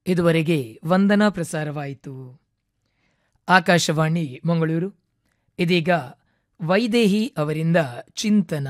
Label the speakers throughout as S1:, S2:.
S1: ಇದುವರೆಗೆ ವಂದನಾ ಪ್ರಸಾರವಾಯಿತು ಆಕಾಶವಾಣಿ ಮಂಗಳೂರು ಇದೀಗ ವೈದೇಹಿ ಅವರಿಂದ ಚಿಂತನ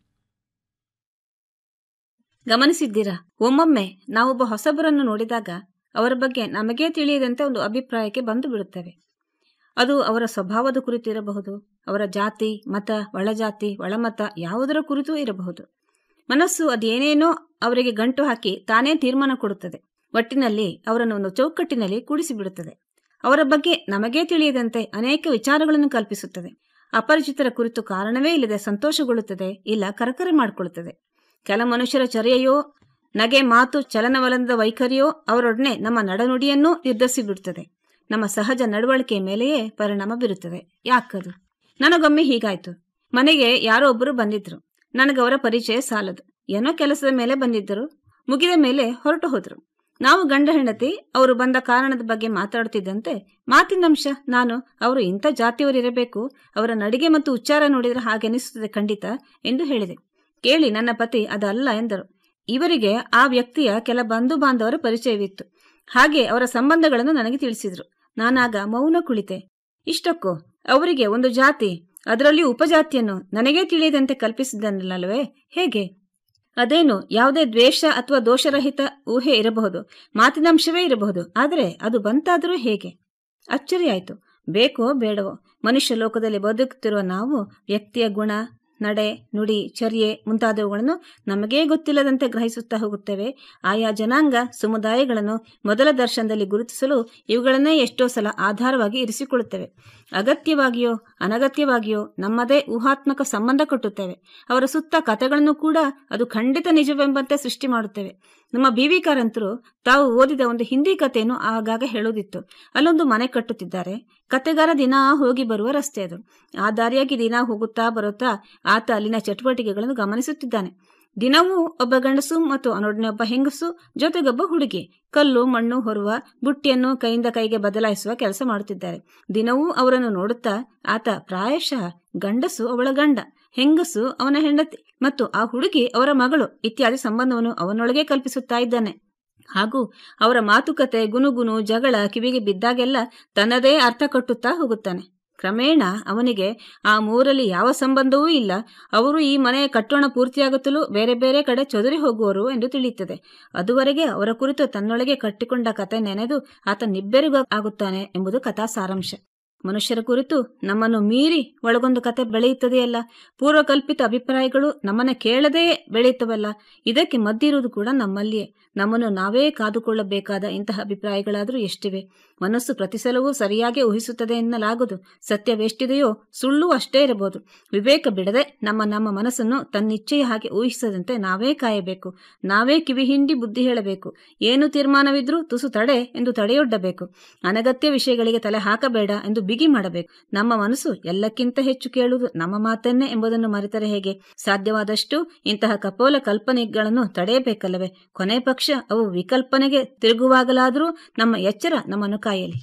S2: ಗಮನಿಸಿದ್ದೀರಾ ಒಮ್ಮೊಮ್ಮೆ ನಾವೊಬ್ಬ ಹೊಸಬರನ್ನು ನೋಡಿದಾಗ ಅವರ ಬಗ್ಗೆ ನಮಗೇ ತಿಳಿಯದಂತೆ ಒಂದು ಅಭಿಪ್ರಾಯಕ್ಕೆ ಬಂದು ಬಿಡುತ್ತೇವೆ ಅದು ಅವರ ಸ್ವಭಾವದ ಕುರಿತು ಇರಬಹುದು ಅವರ ಜಾತಿ ಮತ ಒಳಜಾತಿ ಒಳಮತ ಯಾವುದರ ಕುರಿತೂ ಇರಬಹುದು ಮನಸ್ಸು ಅದೇನೇನೋ ಅವರಿಗೆ ಗಂಟು ಹಾಕಿ ತಾನೇ ತೀರ್ಮಾನ ಕೊಡುತ್ತದೆ ಒಟ್ಟಿನಲ್ಲಿ ಅವರನ್ನು ಒಂದು ಚೌಕಟ್ಟಿನಲ್ಲಿ ಕೂಡಿಸಿಬಿಡುತ್ತದೆ ಅವರ ಬಗ್ಗೆ ನಮಗೇ ತಿಳಿಯದಂತೆ ಅನೇಕ ವಿಚಾರಗಳನ್ನು ಕಲ್ಪಿಸುತ್ತದೆ ಅಪರಿಚಿತರ ಕುರಿತು ಕಾರಣವೇ ಇಲ್ಲದೆ ಸಂತೋಷಗೊಳ್ಳುತ್ತದೆ ಇಲ್ಲ ಕರಕರೆ ಮಾಡಿಕೊಳ್ಳುತ್ತದೆ ಕೆಲ ಮನುಷ್ಯರ ಚರ್ಯೆಯೋ ನಗೆ ಮಾತು ಚಲನವಲನದ ವೈಖರಿಯೋ ಅವರೊಡನೆ ನಮ್ಮ ನಡನುಡಿಯನ್ನೂ ನಿರ್ಧರಿಸಿಬಿಡುತ್ತದೆ ನಮ್ಮ ಸಹಜ ನಡವಳಿಕೆ ಮೇಲೆಯೇ ಪರಿಣಾಮ ಬೀರುತ್ತದೆ ಯಾಕದು ನನಗೊಮ್ಮೆ ಹೀಗಾಯ್ತು ಮನೆಗೆ ಯಾರೋ ಒಬ್ಬರು ಬಂದಿದ್ರು ನನಗವರ ಪರಿಚಯ ಸಾಲದು ಏನೋ ಕೆಲಸದ ಮೇಲೆ ಬಂದಿದ್ದರು ಮುಗಿದ ಮೇಲೆ ಹೊರಟು ಹೋದ್ರು ನಾವು ಗಂಡ ಹೆಂಡತಿ ಅವರು ಬಂದ ಕಾರಣದ ಬಗ್ಗೆ ಮಾತಾಡುತ್ತಿದ್ದಂತೆ ಮಾತಿನಂಶ ನಾನು ಅವರು ಇಂಥ ಜಾತಿಯವರಿರಬೇಕು ಅವರ ನಡಿಗೆ ಮತ್ತು ಉಚ್ಚಾರ ನೋಡಿದರೆ ಹಾಗೆನಿಸುತ್ತದೆ ಖಂಡಿತ ಎಂದು ಹೇಳಿದೆ ಕೇಳಿ ನನ್ನ ಪತಿ ಅದಲ್ಲ ಎಂದರು ಇವರಿಗೆ ಆ ವ್ಯಕ್ತಿಯ ಕೆಲ ಬಂಧು ಬಾಂಧವರ ಪರಿಚಯವಿತ್ತು ಹಾಗೆ ಅವರ ಸಂಬಂಧಗಳನ್ನು ನನಗೆ ತಿಳಿಸಿದ್ರು ನಾನಾಗ ಮೌನ ಕುಳಿತೆ ಇಷ್ಟಕ್ಕೂ ಅವರಿಗೆ ಒಂದು ಜಾತಿ ಅದರಲ್ಲಿಯೂ ಉಪಜಾತಿಯನ್ನು ನನಗೇ ತಿಳಿಯದಂತೆ ಕಲ್ಪಿಸಿದ್ದನಲ್ಲವೇ ಹೇಗೆ ಅದೇನು ಯಾವುದೇ ದ್ವೇಷ ಅಥವಾ ದೋಷರಹಿತ ಊಹೆ ಇರಬಹುದು ಮಾತಿನಂಶವೇ ಇರಬಹುದು ಆದರೆ ಅದು ಬಂತಾದರೂ ಹೇಗೆ ಅಚ್ಚರಿಯಾಯಿತು ಬೇಕೋ ಬೇಡವೋ ಮನುಷ್ಯ ಲೋಕದಲ್ಲಿ ಬದುಕುತ್ತಿರುವ ನಾವು ವ್ಯಕ್ತಿಯ ಗುಣ ನಡೆ ನುಡಿ ಚರ್ಯೆ ಮುಂತಾದವುಗಳನ್ನು ನಮಗೇ ಗೊತ್ತಿಲ್ಲದಂತೆ ಗ್ರಹಿಸುತ್ತಾ ಹೋಗುತ್ತೇವೆ ಆಯಾ ಜನಾಂಗ ಸಮುದಾಯಗಳನ್ನು ಮೊದಲ ದರ್ಶನದಲ್ಲಿ ಗುರುತಿಸಲು ಇವುಗಳನ್ನೇ ಎಷ್ಟೋ ಸಲ ಆಧಾರವಾಗಿ ಇರಿಸಿಕೊಳ್ಳುತ್ತೇವೆ ಅಗತ್ಯವಾಗಿಯೋ ಅನಗತ್ಯವಾಗಿಯೋ ನಮ್ಮದೇ ಊಹಾತ್ಮಕ ಸಂಬಂಧ ಕಟ್ಟುತ್ತೇವೆ ಅವರ ಸುತ್ತ ಕಥೆಗಳನ್ನು ಕೂಡ ಅದು ಖಂಡಿತ ನಿಜವೆಂಬಂತೆ ಸೃಷ್ಟಿ ಮಾಡುತ್ತೇವೆ ನಮ್ಮ ಬಿ ಕಾರಂತರು ತಾವು ಓದಿದ ಒಂದು ಹಿಂದಿ ಕಥೆಯನ್ನು ಆಗಾಗ ಹೇಳುವುದಿತ್ತು ಅಲ್ಲೊಂದು ಮನೆ ಕಟ್ಟುತ್ತಿದ್ದಾರೆ ಕತೆಗಾರ ದಿನಾ ಹೋಗಿ ಬರುವ ರಸ್ತೆ ಅದು ಆ ದಾರಿಯಾಗಿ ದಿನ ಹೋಗುತ್ತಾ ಬರುತ್ತಾ ಆತ ಅಲ್ಲಿನ ಚಟುವಟಿಕೆಗಳನ್ನು ಗಮನಿಸುತ್ತಿದ್ದಾನೆ ದಿನವೂ ಒಬ್ಬ ಗಂಡಸು ಮತ್ತು ಅವನೊಡನೆ ಒಬ್ಬ ಹೆಂಗಸು ಜೊತೆಗೊಬ್ಬ ಹುಡುಗಿ ಕಲ್ಲು ಮಣ್ಣು ಹೊರುವ ಬುಟ್ಟಿಯನ್ನು ಕೈಯಿಂದ ಕೈಗೆ ಬದಲಾಯಿಸುವ ಕೆಲಸ ಮಾಡುತ್ತಿದ್ದಾರೆ ದಿನವೂ ಅವರನ್ನು ನೋಡುತ್ತಾ ಆತ ಪ್ರಾಯಶಃ ಗಂಡಸು ಅವಳ ಗಂಡ ಹೆಂಗಸು ಅವನ ಹೆಂಡತಿ ಮತ್ತು ಆ ಹುಡುಗಿ ಅವರ ಮಗಳು ಇತ್ಯಾದಿ ಸಂಬಂಧವನ್ನು ಅವನೊಳಗೆ ಕಲ್ಪಿಸುತ್ತಾ ಇದ್ದಾನೆ ಹಾಗೂ ಅವರ ಮಾತುಕತೆ ಗುನುಗುನು ಜಗಳ ಕಿವಿಗೆ ಬಿದ್ದಾಗೆಲ್ಲ ತನ್ನದೇ ಅರ್ಥ ಕಟ್ಟುತ್ತಾ ಹೋಗುತ್ತಾನೆ ಕ್ರಮೇಣ ಅವನಿಗೆ ಆ ಮೂರಲ್ಲಿ ಯಾವ ಸಂಬಂಧವೂ ಇಲ್ಲ ಅವರು ಈ ಮನೆಯ ಕಟ್ಟೋಣ ಪೂರ್ತಿಯಾಗುತ್ತಲೂ ಬೇರೆ ಬೇರೆ ಕಡೆ ಚದುರಿ ಹೋಗುವರು ಎಂದು ತಿಳಿಯುತ್ತದೆ ಅದುವರೆಗೆ ಅವರ ಕುರಿತು ತನ್ನೊಳಗೆ ಕಟ್ಟಿಕೊಂಡ ಕತೆ ನೆನೆದು ಆತ ನಿಬ್ಬೆರಗು ಆಗುತ್ತಾನೆ ಎಂಬುದು ಕಥಾ ಸಾರಾಂಶ ಮನುಷ್ಯರ ಕುರಿತು ನಮ್ಮನ್ನು ಮೀರಿ ಒಳಗೊಂದು ಕತೆ ಬೆಳೆಯುತ್ತದೆಯಲ್ಲ ಪೂರ್ವಕಲ್ಪಿತ ಅಭಿಪ್ರಾಯಗಳು ನಮ್ಮನ್ನ ಕೇಳದೇ ಬೆಳೆಯುತ್ತವಲ್ಲ ಇದಕ್ಕೆ ಮದ್ದಿರುವುದು ಕೂಡ ನಮ್ಮಲ್ಲಿಯೇ ನಮ್ಮನ್ನು ನಾವೇ ಕಾದುಕೊಳ್ಳಬೇಕಾದ ಇಂತಹ ಅಭಿಪ್ರಾಯಗಳಾದರೂ ಎಷ್ಟಿವೆ ಮನಸ್ಸು ಪ್ರತಿಸಲವೂ ಸರಿಯಾಗಿ ಊಹಿಸುತ್ತದೆ ಎನ್ನಲಾಗದು ಸತ್ಯವೆಷ್ಟಿದೆಯೋ ಸುಳ್ಳು ಅಷ್ಟೇ ಇರಬಹುದು ವಿವೇಕ ಬಿಡದೆ ನಮ್ಮ ನಮ್ಮ ಮನಸ್ಸನ್ನು ತನ್ನಿಚ್ಛೆಯ ಹಾಗೆ ಊಹಿಸದಂತೆ ನಾವೇ ಕಾಯಬೇಕು ನಾವೇ ಕಿವಿ ಹಿಂಡಿ ಬುದ್ಧಿ ಹೇಳಬೇಕು ಏನು ತೀರ್ಮಾನವಿದ್ರೂ ತುಸು ತಡೆ ಎಂದು ತಡೆಯೊಡ್ಡಬೇಕು ಅನಗತ್ಯ ವಿಷಯಗಳಿಗೆ ತಲೆ ಹಾಕಬೇಡ ಎಂದು ಬಿಗಿ ಮಾಡಬೇಕು ನಮ್ಮ ಮನಸ್ಸು ಎಲ್ಲಕ್ಕಿಂತ ಹೆಚ್ಚು ಕೇಳುವುದು ನಮ್ಮ ಮಾತನ್ನೇ ಎಂಬುದನ್ನು ಮರೆತರೆ ಹೇಗೆ ಸಾಧ್ಯವಾದಷ್ಟು ಇಂತಹ ಕಪೋಲ ಕಲ್ಪನೆಗಳನ್ನು ತಡೆಯಬೇಕಲ್ಲವೇ ಕೊನೆ ಪಕ್ಷ ಅವು ವಿಕಲ್ಪನೆಗೆ ತಿರುಗುವಾಗಲಾದರೂ ನಮ್ಮ ಎಚ್ಚರ ನಮ್ಮನ್ನು ಕಾಯಲಿ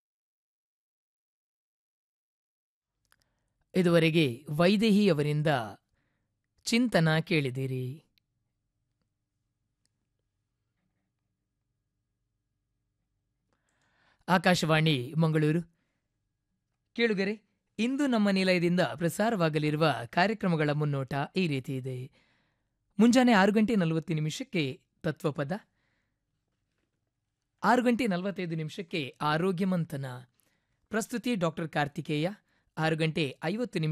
S1: ಇದುವರೆಗೆ ವೈದೇಹಿ ಅವರಿಂದ ಚಿಂತನ ಕೇಳಿದಿರಿ ಆಕಾಶವಾಣಿ ಮಂಗಳೂರು ಕೇಳುಗರೆ ಇಂದು ನಮ್ಮ ನಿಲಯದಿಂದ ಪ್ರಸಾರವಾಗಲಿರುವ ಕಾರ್ಯಕ್ರಮಗಳ ಮುನ್ನೋಟ ಈ ರೀತಿ ಇದೆ ಮುಂಜಾನೆ ಆರು ಗಂಟೆ ನಲವತ್ತು ನಿಮಿಷಕ್ಕೆ ತತ್ವಪದ ಆರು ಗಂಟೆ ನಲವತ್ತೈದು ನಿಮಿಷಕ್ಕೆ ಆರೋಗ್ಯ ಮಂಥನ ಪ್ರಸ್ತುತಿ ಡಾಕ್ಟರ್ ಕಾರ್ತಿಕೇಯ ಆರು ಗಂಟೆ ಐವತ್ತು ನಿಮಿಷ